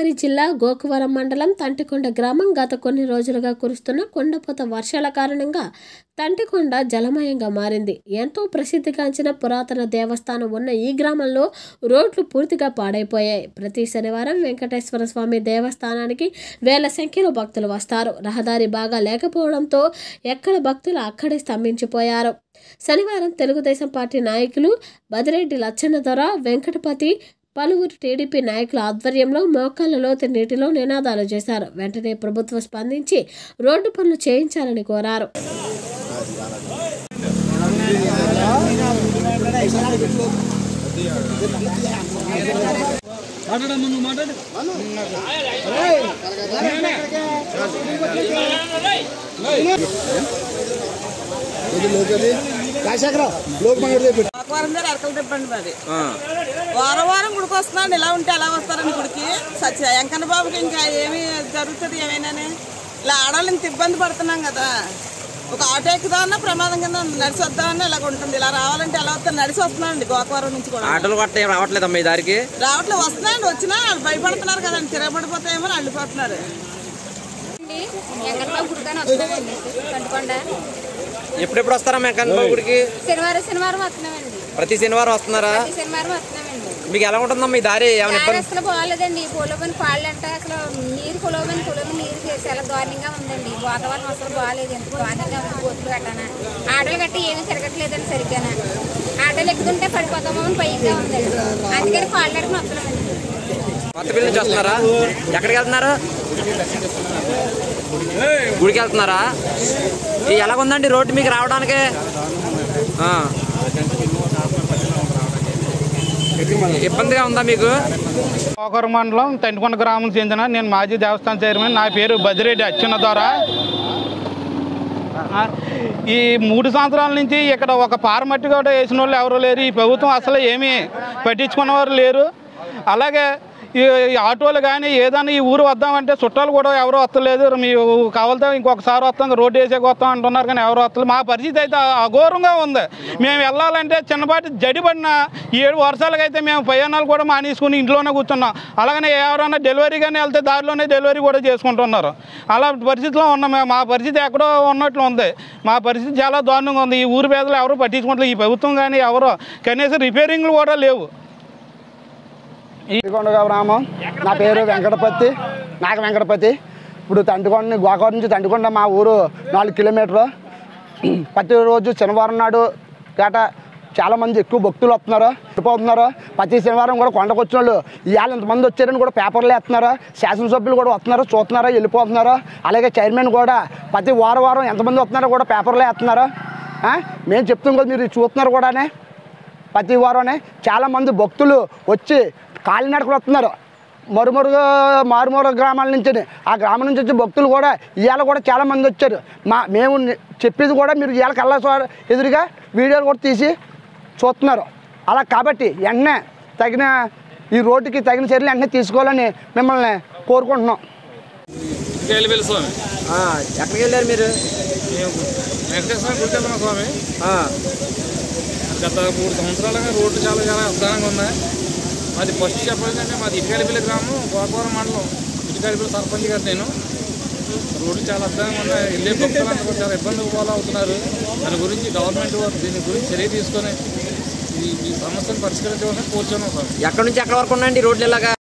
రంగారెడ్డి జిల్లా గోకవరం మండలం తంటికొండ గ్రామం గత కొన్ని రోజులుగా కురుస్తున్న కొండపోత వర్షాల కారణంగా తంటికొండ జలమయంగా మారింది ఎంతో ప్రసిద్ధిగాంచిన పురాతన దేవస్థానం ఉన్న ఈ గ్రామంలో రోడ్లు పూర్తిగా పాడైపోయాయి ప్రతి శనివారం వెంకటేశ్వర స్వామి దేవస్థానానికి వేల సంఖ్యలో భక్తులు వస్తారు రహదారి బాగా లేకపోవడంతో ఎక్కడ భక్తులు అక్కడే స్తంభించిపోయారు శనివారం తెలుగుదేశం పార్టీ నాయకులు బదిరెడ్డి లచ్చన్న దొర వెంకటపతి పలువురు టీడీపీ నాయకుల ఆధ్వర్యంలో మోకాళ్ళ లోతు నీటిలో నినాదాలు చేశారు వెంటనే ప్రభుత్వం స్పందించి రోడ్డు పనులు చేయించాలని కోరారు వారం దగ్గర అరకలు తిప్పండి మరి వారం వారం గుడికి వస్తున్నాను ఇలా ఉంటే ఎలా వస్తారని గుడికి సత్య వెంకన్న బాబుకి ఇంకా ఏమి జరుగుతుంది ఏమైనానే ఇలా ఆడవాళ్ళు ఇంత ఇబ్బంది పడుతున్నాం కదా ఒక ఆటో ఎక్కుదామన్నా ప్రమాదం కింద ఉంది. నడిచి వద్దామన్నా ఇలాగ ఉంటుంది ఇలా రావాలంటే ఎలా వస్తారు నడిచి వస్తున్నానండి గోకవరం నుంచి కూడా ఆటోలు గట్ట ఏం రావట్లేదమ్మా ఈ దారికి రావట్లేదు వస్తున్నాయండి వచ్చినా వాళ్ళు భయపడుతున్నారు కదండి తిరగబడిపోతాయేమో అని అల్లిపోతున్నారు వెంకటబాబు గుడికాని వస్తున్నామండి కంటుకొండ ఎప్పుడెప్పుడు వస్తారమ్మా వెంకన్న గుడికి శనివారం శనివారం వస్తున్నామండి ప్రతి శనివారం వస్తున్నారా ఈ శనివారం వస్తున్నామండి మీకు ఎలా ఉంటుందమ్మా ఈ దారి ఏమైనా దారి ఇబ్బంది అసలు బాగాలేదండి పొలమని పాళ్ళు అంటే అసలు నీరు పొలమని పొలమని నీరు చేసి చాలా దారుణంగా ఉందండి వాతావరణం అసలు బాగాలేదు ఎంత దారుణంగా ఉంది గోతులు గట్టన ఆటోలు గట్టి ఏమీ తిరగట్లేదండి సరిగ్గా ఆటోలు ఎక్కుతుంటే పడిపోతామో అని భయంగా ఉందండి అందుకని పాళ్ళు అడిగి వస్తున్నామండి కొత్తపల్లి నుంచి వస్తున్నారా ఎక్కడికి వెళ్తున్నారు గుడికి వెళ్తున్నారా ఇది ఎలా ఉందండి రోడ్డు మీకు రావడానికి ఆ. ఇబ్బందిగా ఉందా మీకు పోకర మండలం తెంటుకొండ గ్రామం చెందిన నేను మాజీ దేవస్థానం చైర్మన్ నా పేరు బదిరెడ్డి అచ్చెన్న ద్వారా ఆ, ఈ మూడు సంవత్సరాల నుంచి ఇక్కడ ఒక పారమట్టి కూడా వేసిన వాళ్ళు ఎవరు లేరు ఈ ప్రభుత్వం అసలు ఏమీ పట్టించుకున్నవారు లేరు అలాగే ఈ ఈ ఆటోలు కానీ ఏదైనా ఈ ఊరు వద్దామంటే చుట్టాలు కూడా ఎవరు వస్తలేదు మీరు కావాలితే ఇంకొకసారి వస్తాం రోడ్డు వేసేకి వస్తాం అంటున్నారు కానీ ఎవరు వస్తలేదు మా పరిస్థితి అయితే అఘోరంగా ఉంది మేము వెళ్ళాలంటే చిన్నపాటి జడిపడిన ఏడు వర్షాలకైతే మేము ప్రయాణాలు కూడా మానేసుకుని ఇంట్లోనే కూర్చున్నాం అలాగనే ఎవరైనా డెలివరీ కానీ వెళ్తే దారిలోనే డెలివరీ కూడా చేసుకుంటున్నారు అలా పరిస్థితిలో ఉన్నాం మేము మా పరిస్థితి ఎక్కడో ఉన్నట్లు ఉంది మా పరిస్థితి చాలా దారుణంగా ఉంది ఈ ఊరు పేదలు ఎవరు పట్టించుకోవట్లేదు ఈ ప్రభుత్వం కానీ ఎవరు కనీసం రిపేరింగ్లు కూడా లేవు తంటికొండ గ్రామం నా పేరు వెంకటపతి నాగ వెంకటపతి ఇప్పుడు తంటికొండ గోకవరం నుంచి తంటికొండ మా ఊరు నాలుగు కిలోమీటర్లు ప్రతిరోజు శనివారం నాడు గట చాలామంది ఎక్కువ భక్తులు వస్తున్నారు వెళ్ళిపోతున్నారు ప్రతి శనివారం కూడా కొండకు వచ్చిన వాళ్ళు ఇవాళ ఇంతమంది వచ్చారని కూడా పేపర్లు వేస్తున్నారు శాసనసభ్యులు కూడా వస్తున్నారు చూస్తున్నారు వెళ్ళిపోతున్నారు అలాగే చైర్మన్ కూడా ప్రతి వారం వారం ఎంతమంది వస్తున్నారో కూడా పేపర్లు వేస్తున్నారు ఆ? మేము చెప్తాం కదా మీరు చూస్తున్నారు కూడానే ప్రతి వారమే చాలామంది భక్తులు వచ్చి కాలినడకలు వస్తున్నారు మరుమరు మారుమూర గ్రామాల నుంచి ఆ గ్రామం నుంచి వచ్చే భక్తులు కూడా ఇవాళ కూడా చాలామంది వచ్చారు మా మేము ని- చెప్పేది కూడా మీరు ఇవాళ కల్లా చూ- ఎదురుగా వీడియోలు కూడా తీసి చూస్తున్నారు అలా కాబట్టి వెంటనే తగిన ఈ రోడ్డుకి తగిన చర్యలు వెంటనే తీసుకోవాలని మిమ్మల్ని కోరుకుంటున్నాం కేలివెల్లి స్వామి ఆ, ఎక్కడికి వెళ్ళారు మీరు మేము వెంకటేశ్వర గుడికి వెళ్తున్నాం స్వామి ఆ, గత మూడు సంవత్సరాలుగా రోడ్డు చాలా చాలా అద్దానంగా ఉన్నాయి మాది ఫస్ట్ చెప్పాలంటే మాది ఇటుకాలిపల్లి గ్రామం గోకవరం మండలం ఇటుకాలిపల్లి సర్పంచ్ గారు నేను రోడ్డు చాలా అద్దానంగా ఉన్నాయి వెళ్ళే భక్తులందరూ కూడా చాలా ఇబ్బంది అవుతున్నారు దాని గురించి గవర్నమెంట్ వారు దీని గురించి చర్య తీసుకొని ఈ ఈ సమస్యను పరిష్కరించవలసిన కోరుచున్నాం స్వామి ఎక్కడి నుంచి ఎక్కడి వరకు ఉన్నాయండి రోడ్లు ఇలాగా